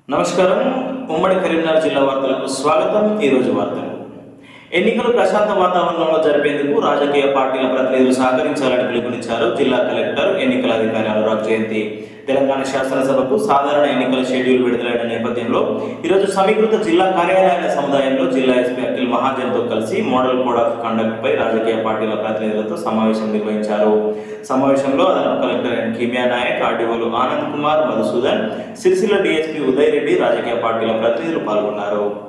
నమస్కారం ఉమ్మడి కరీంనగర్ జిల్లా వార్తలకు స్వాగతం ఈరోజు వార్తలు ఎన్నికలు ప్రశాంత వాతావరణంలో జరిపేందుకు రాజకీయ పార్టీల ప్రతినిధులు సహకరించాలని పిలుపునిచ్చారు జిల్లా కలెక్టర్ ఎన్నికల అధికారి అనురాగ్ జయంతి తెలంగాణ శాసనసభకు సాధారణ ఎన్నికల షెడ్యూల్ విడుదలైన నేపథ్యంలో ఈరోజు సమీకృత జిల్లా కార్యాలయాల సముదాయంలో జిల్లా ఎస్పీ అఖిల్ మహాజన్తో కలిసి మోడల్ కోడ్ ఆఫ్ కండక్ట్ పై రాజకీయ పార్టీల ప్రతినిధులతో సమావేశం నిర్వహించారు సమావేశంలో అదనపు కలెక్టర్ ఎన్ కిమియా నాయక్ ఆర్డీఓలు ఆనంద్ కుమార్ మధుసూదన్ సిరిసిల్ల డీఎస్పీ ఉదయ్ రెడ్డి రాజకీయ పార్టీల ప్రతినిధులు పాల్గొన్నారు